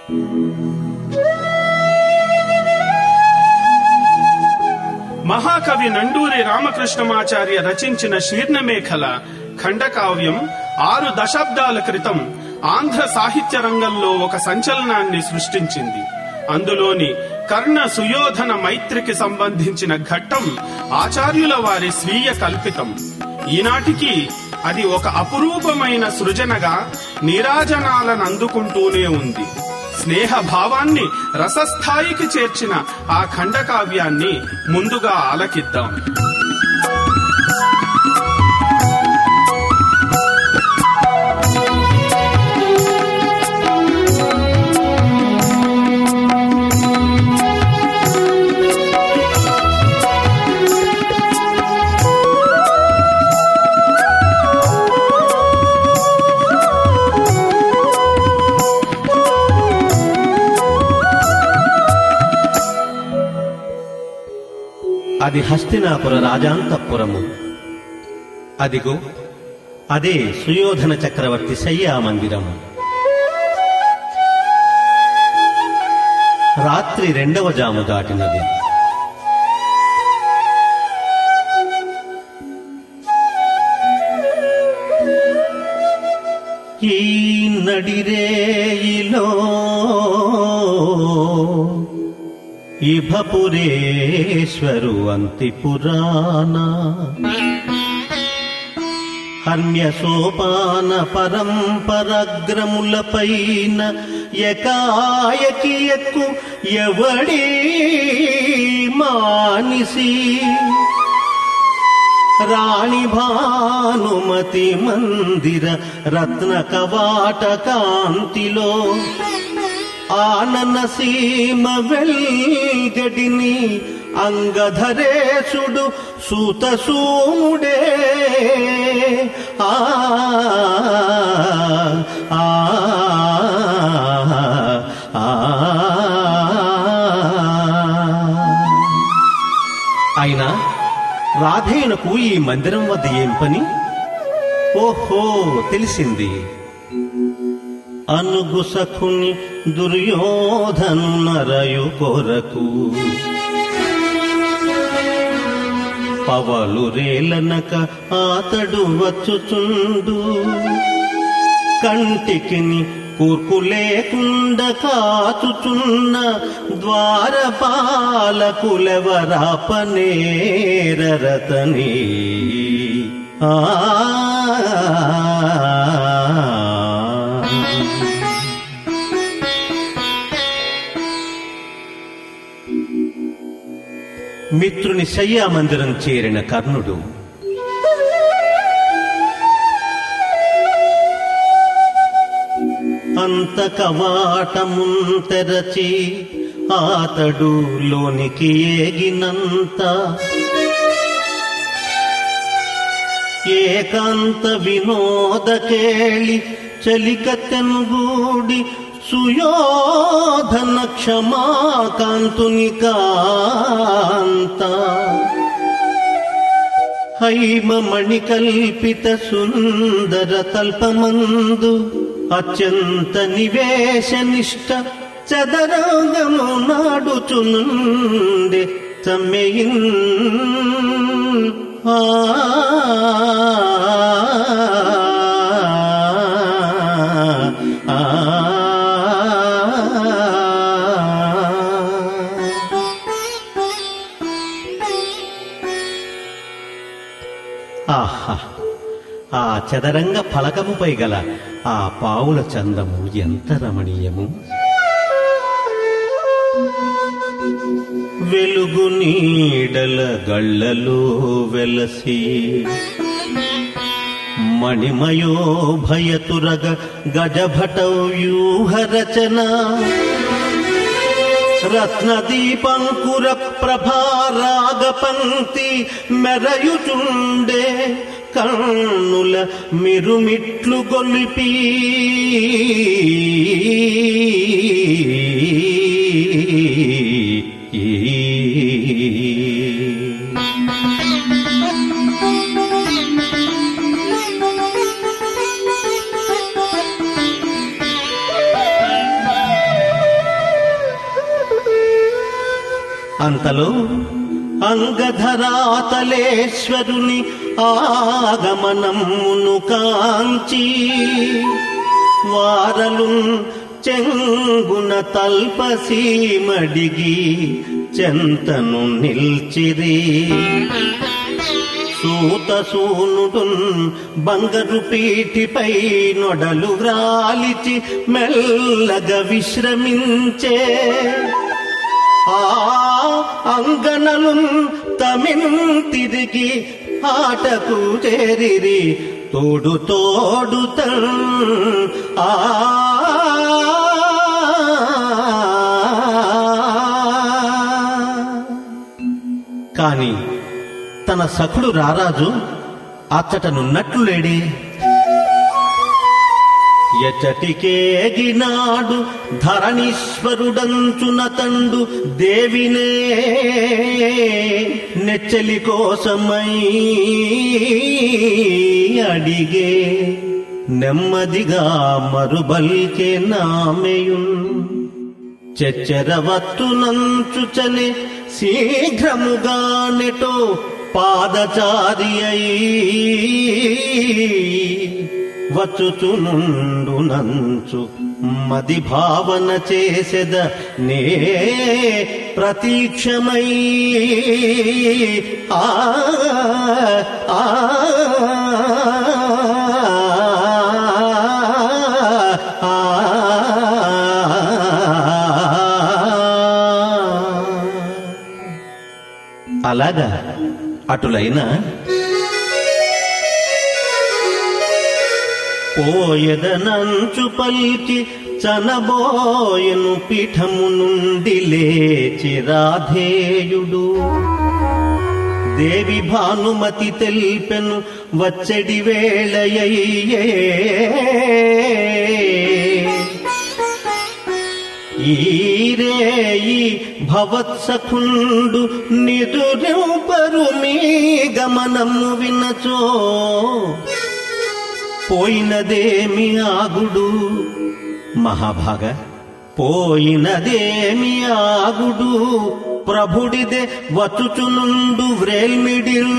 మహాకవి నండూరి రామకృష్ణమాచార్య రచించిన శీర్ణమేఖల ఖండకావ్యం ఆరు దశాబ్దాల క్రితం ఆంధ్ర సాహిత్య రంగంలో ఒక సంచలనాన్ని సృష్టించింది అందులోని కర్ణ సుయోధన మైత్రికి సంబంధించిన ఘట్టం ఆచార్యుల వారి స్వీయ కల్పితం ఈనాటికి అది ఒక అపురూపమైన సృజనగా నీరాజనాలను అందుకుంటూనే ఉంది స్నేహ భావాన్ని రసస్థాయికి చేర్చిన ఆ ఖండకావ్యాన్ని ముందుగా ఆలకిద్దాం అది హస్తినాపుర రాజాంతపురము అదిగో అదే సుయోధన చక్రవర్తి శయ్యా మందిరము రాత్రి రెండవ జాము దాటినది ఈ నడిరేయిలో ఇభపురేశ్వరు అంతి పురాణ హర్మ్య సోపాన పరంపరగ్రములపైన ఎకాయకి ఎక్కు ఎవడి మానిసి రాణి భానుమతి మందిర రత్న కవాట కాంతిలో ఆనన సీమ వెల్గడిని అంగధరేశుడు సూతసూముడే ఆ ఆ, ఆ, అయినా రాధేయునకు ఈ మందిరం వద్ద ఏం పని ఓహో తెలిసింది అనుగు సఖుని దుర్యోధను నరయు కొరకు పవలు రేలనక ఆతడు వచ్చుచుండు కంటికిని కూర్పు లేకుండా కాచుచున్న ద్వారపాలకులెవరాపనేరరతని ఆ మిత్రుని శయ్యా మందిరం చేరిన కర్ణుడు అంత కవాటమున్ తెరచి ఆతడు లోనికి ఏగినంత ఏకాంత వినోద కేళి చలిక తెనుగూడి సుయోధన క్షమాకాంతుని కాంత హైమ మణికల్పిత సుందర తల్పమందు అత్యంత నివేశ నిష్ట చదరంగము నాడుచునుండే తమ్మెయిన్ ఆ ఆహా ఆ చదరంగ ఫలకముపై గల ఆ పావుల చందము ఎంత రమణీయము వెలుగు నీడల గళ్ళలో వెలసి మణిమయో భయతురగ గజభట వ్యూహ రచన రత్నదీపంకుర ప్రభారాగ పంక్తి మెరయుచుండే కన్నుల మిరుమిట్లు గొలిపి అంతలో అంగధరాతలేశ్వరుని ఆగమనమును కాంచి వారలు చెంగున తల్పసీమడిగి చెంతను నిల్చిరి సూతసూనుడున్ బంగరు పీఠిపై నొడలు వ్రాలిచి మెల్లగా విశ్రమించే ఆ అంగనలు తమిన్ తిరిగి ఆటకు చేరిరి తోడు తోడు ఆ కాని తన సఖుడు రారాజు అచ్చటనున్నట్లు లేడే ఎచ్చటికేగినాడు ధరణీశ్వరుడంచున తండు దేవినే నెచ్చలి కోసమై అడిగే నెమ్మదిగా మరుబల్కే నామెయున్ చెచ్చరవత్తునంచుచలే శీఘ్రముగా నెటో పాదచారి అయి వచ్చుచునుండు నంచు మది భావన చేసెద నే ప్రతీక్షమై ఆ ఆ అలాగా అటులైనా పోయదనంచు పల్కి చనబోయను పీఠము నుండి లేచి రాధేయుడు దేవి భానుమతి తెల్పెను వచ్చడి వేళయ్యే ఈరేయి భవత్సఖుండు నిదురెంపరు మీ గమనము వినచో పోయినదేమి ఆగుడు మహాభాగ పోయినదేమి ఆగుడు ప్రభుడిదే వచ్చుచునుండు వ్రేల్మిడిల్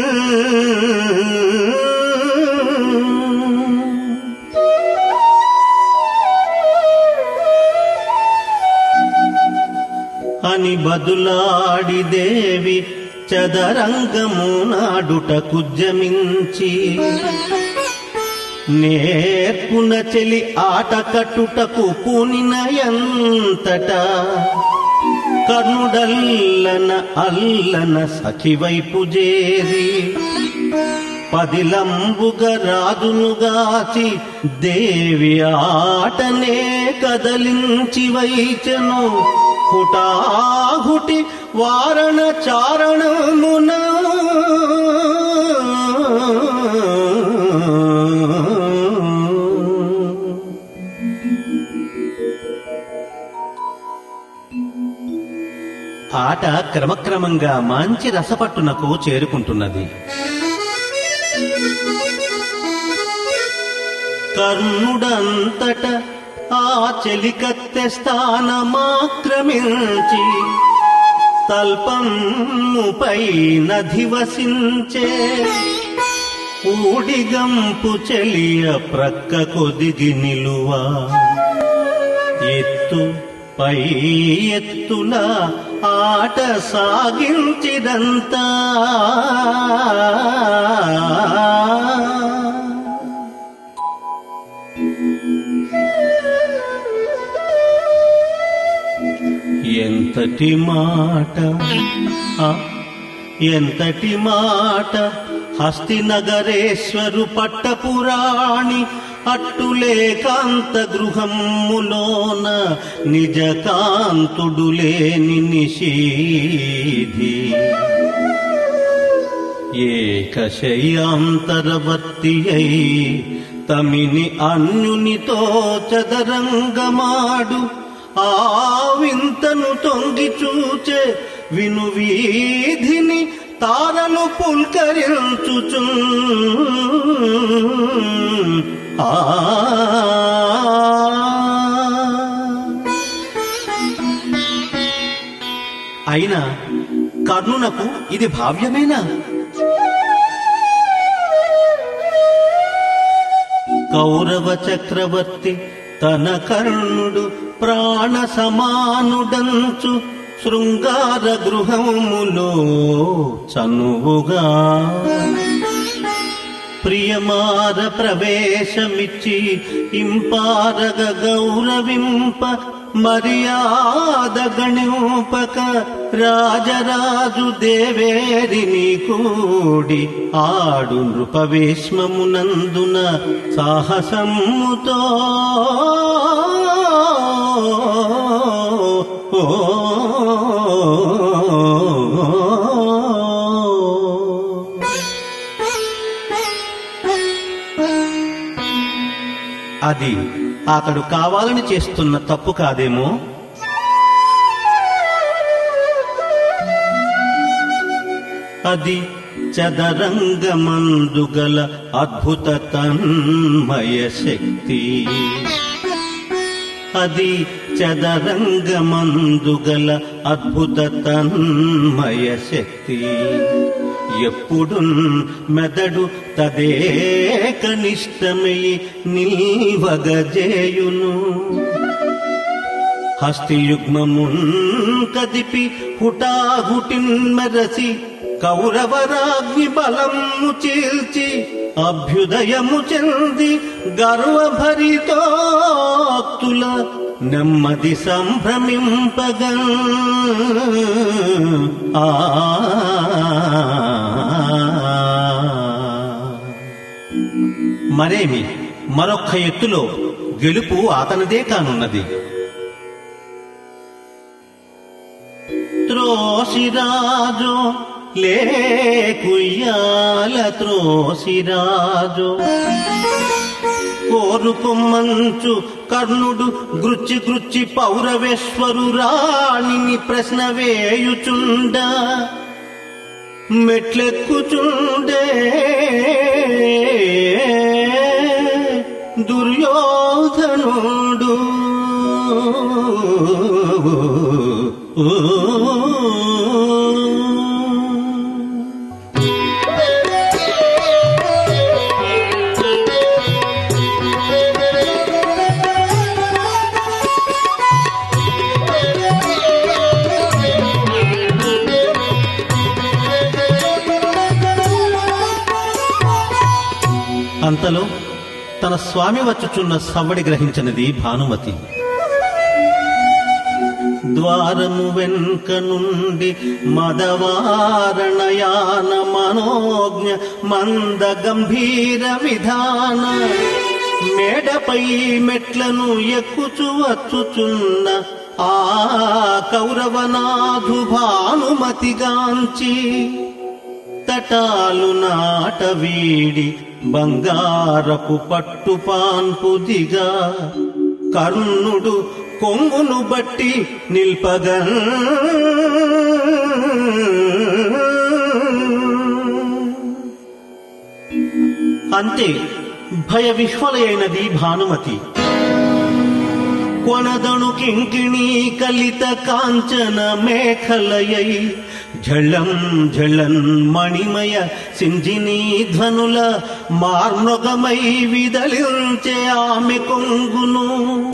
అని బదులాడి దేవి చదరంగము నాడుట కుజ్జమించి నేర్పున చెలి ఆట కట్టుటకు పూనిన ఎంతట కర్ణుడల్లన అల్లన సఖివైపు చేరి పదిలంబుగ రాజునుగాచి దేవి ఆటనే కదలించి వైచెను హుటాహుటి వారణ చారణమున ఆట క్రమక్రమంగా మంచి రసపట్టునకు చేరుకుంటున్నది కర్ణుడంతట ఆ చెలికత్తె స్థానమాక్రమించి తల్పముపై నధివసించే ఊడిగంపు చెలియ ప్రక్క కొదిగి నిలువా ఎత్తు పై ఎత్తుల ఆట సాగించిదంతా ఎంతటి మాట ఆ, ఎంతటి మాట హస్తినగరేశ్వరు పట్టపురాణి అట్టులే కాంత గృహములోన నిజ కాంతుడు లేని నిషీధి ఏకశయ్యాంతరవర్తి అయి తమిని అన్యునితో చదరంగమాడు ఆ వింతను తొంగి చూచే విను వీధిని తారలు పుల్కరించుచు ఆ అయినా కర్ణునకు ఇది భావ్యమేనా కౌరవ చక్రవర్తి తన కర్ణుడు ప్రాణ సమానుడంచు శృంగార గృహములో చనువుగా ప్రియమార ప్రవేశమిచ్చి ఇంపారగ గౌరవింప మర్యాద గణింపక రాజరాజు దేవేరిని కూడి ఆడు నృపవేశ్మమునందున సాహసముతో అది అతడు కావాలని చేస్తున్న తప్పు కాదేమో అది చదరంగమందుగల అద్భుత తన్మయ శక్తి అది చదరంగమందుగల అద్భుత తన్మయ శక్తి ఎప్పుడు మెదడు తదేక నిష్టమై నిల్వగజేయును హస్తియుగ్మమున్ కదిపి హుటాహుటిన్ మెరసి కౌరవరాగ్ని బలము చీల్చి అభ్యుదయము చెంది గర్వభరితోక్తుల నెమ్మది సంభ్రమింపగా ఆ మరేమి మరొక్క ఎత్తులో గెలుపు అతనిదే కానున్నది త్రోసిరాజో లేకుయ్యాల త్రోసిరాజో కోరుకొమ్మంచు కర్ణుడు గృచ్చి గృచ్చి పౌరవేశ్వరు రాణిని ప్రశ్న వేయుచుండ మెట్లెక్కుచుండే దుర్యోధనుడు అంతలో తన స్వామి వచ్చుచున్న సవ్వడి గ్రహించినది భానుమతి ద్వారము వెనుక నుండి మదవారణయాన మనోజ్ఞ మంద గంభీర విధాన మేడపై మెట్లను ఎక్కుచు వచ్చుచున్న ఆ కౌరవనాథు భానుమతిగాంచి తటాలు నాట వీడి బంగారపు పట్టు పాన్పు దిగా కర్ణుడు కొంగును బట్టి నిల్పగా అంతే భయ విహ్వలైనది భానుమతి కొనదణు కింకిణీ కలిత కాంచన మేఖలయై ఝళం ఝళన్ మణిమయ సింజినీ ధ్వనుల మార్మృగమై విదలించే ఆమె కొంగును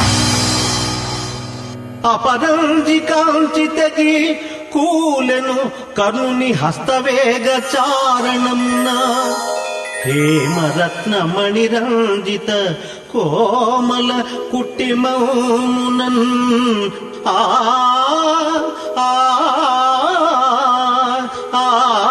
అపరంజి కాంచి తెగి కూలెను కరుణి హస్తవేగ చారణంన హేమరత్న మణిరంజిత కోమల కుట్టిమౌమునన్ ఆ ఆ ఆ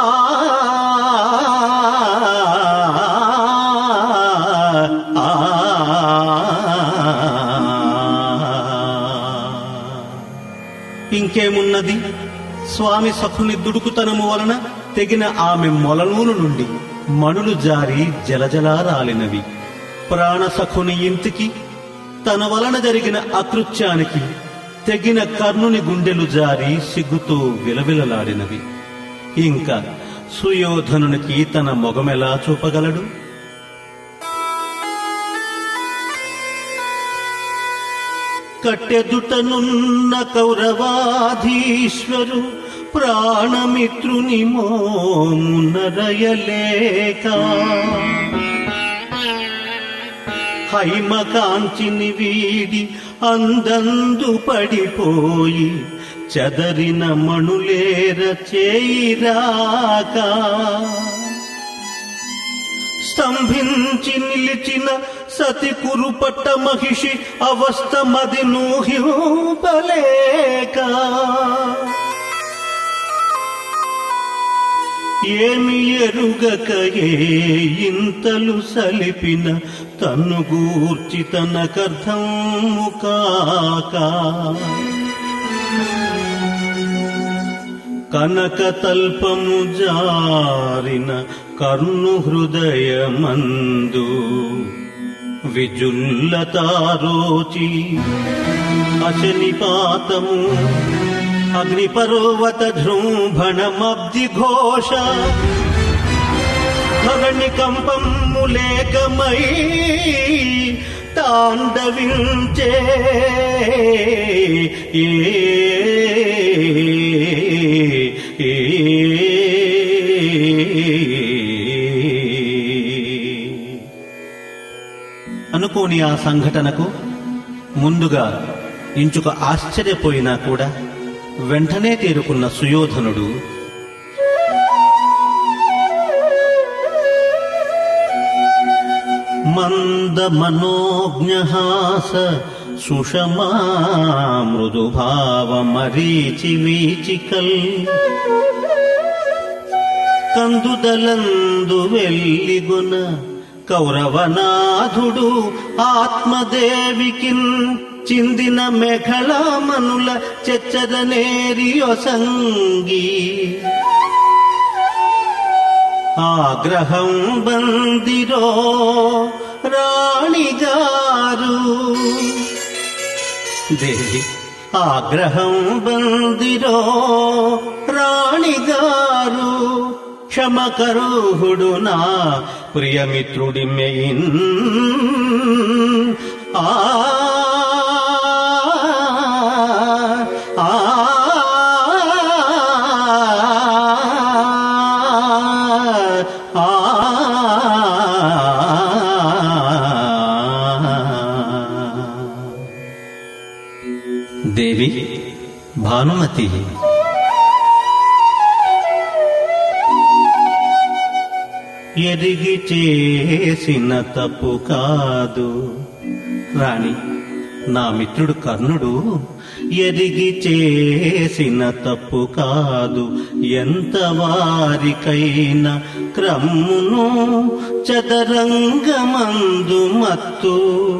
ఇంకేమున్నది స్వామి సఖుని దుడుకుతనము వలన తెగిన ఆమె మొలనూలు నుండి మణులు జారి జలజలా రాలినవి ప్రాణసఖుని ఇంటికి తన వలన జరిగిన అకృత్యానికి తెగిన కర్ణుని గుండెలు జారి సిగ్గుతో విలవిలలాడినవి ఇంకా సుయోధనునికి తన మొగమెలా చూపగలడు కట్టెదుటనున్న కౌరవాధీశ్వరు ప్రాణమిత్రుని మోమునరయలేక హైమకాంచిని వీడి అందందు పడిపోయి చదరిన మణులేర చేయిరాక స్తంభించి నిలిచిన సతి కురుపట్ట మహిషి అవస్థ మది నూహింపలేక ఏమి ఎరుగక ఏ ఇంతలు సలిపిన తన్ను గూర్చి తనకర్థము కాక కనక తల్పము జారిన కర్ణు హృదయమందు విజుల్లతారోచి అశనిపాతము అగ్నిపర్వత జృంభణమబ్ది ఘోష ధరణి కంపము లేకమై తాండవించే ఏ ఏ అనుకోని ఆ సంఘటనకు ముందుగా ఇంచుక ఆశ్చర్యపోయినా కూడా వెంటనే తేరుకున్న సుయోధనుడు మంద మనోజ్ఞహాస సుషమా మృదుభావ మరీచి వీచికల్ కందుదలందు వెల్లిగున కౌరవనాథుడు ఆత్మదేవికిన్ చిందిన మెఘళమనుల చెచ్చదనేరియొసంగి ఆగ్రహం బందిరో రాణిగారు దేవి ఆగ్రహం బందిరో రాణిగారు క్షమకరుహుడు నా ప్రియమిత్రుడి మెయిన్ ఆ ఆ దేవి భానుమతి ఎరిగి చేసిన తప్పు కాదు రాణి నా మిత్రుడు కర్ణుడు ఎరిగి చేసిన తప్పు కాదు ఎంత వారికైనా క్రమ్మును చదరంగమందు మత్తు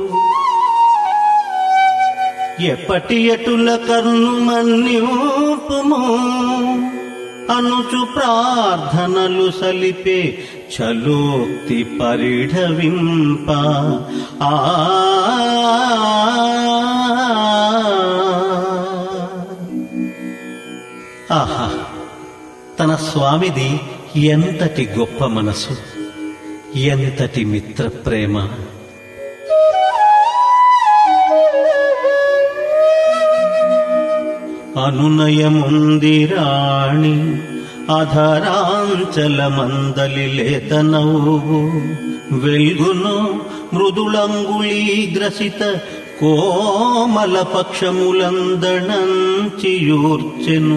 ఎప్పటి ఎటుల కర్ణు మన్యూపుము అనుచు ప్రార్థనలు సలిపే చలోక్తి పరిఢవింప ఆ ఆహా తన స్వామిది ఎంతటి గొప్ప మనసు ఎంతటి మిత్ర ప్రేమ అనునయముంది రాణి అధరాంచల మందలి లేత నవ్వు వెల్గును మృదులంగుళీ గ్రసిత కోమల పక్షములందణంచియూర్చెను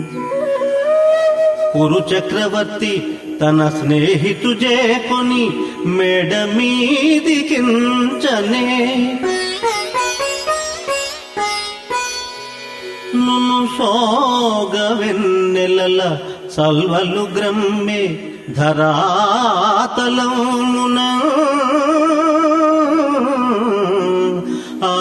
కురు చక్రవర్తి తన స్నేహితు చేకొని మేడ మీదికించనే నును సోగ వెన్నెలల సల్వలు గ్రమ్మె ధరాతలమున ఆ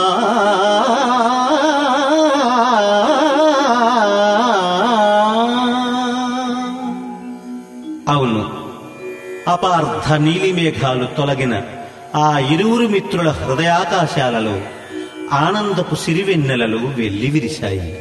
అవును అపార్థ నీలి మేఘాలు తొలగిన ఆ ఇరువురు మిత్రుల హృదయాకాశాలలో ఆనందపు సిరివెన్నెలలు వెల్లి విరిశాయి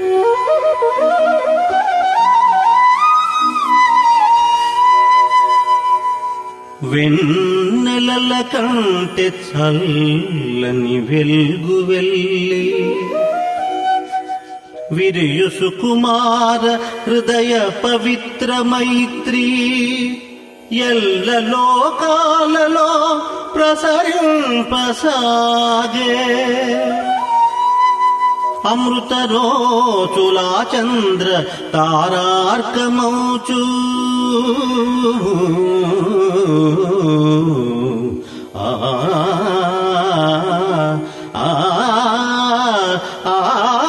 వెన్నెలల కంటే చల్లని వెల్గు వెళ్ళి విరియు సుకుమార హృదయ పవిత్ర మైత్రి ఎల్ల లోకాలలో ప్రసరింపసాగే అమృత రోచులా చంద్ర తారార్కమౌచు ఆ ఆ ఆ ఆ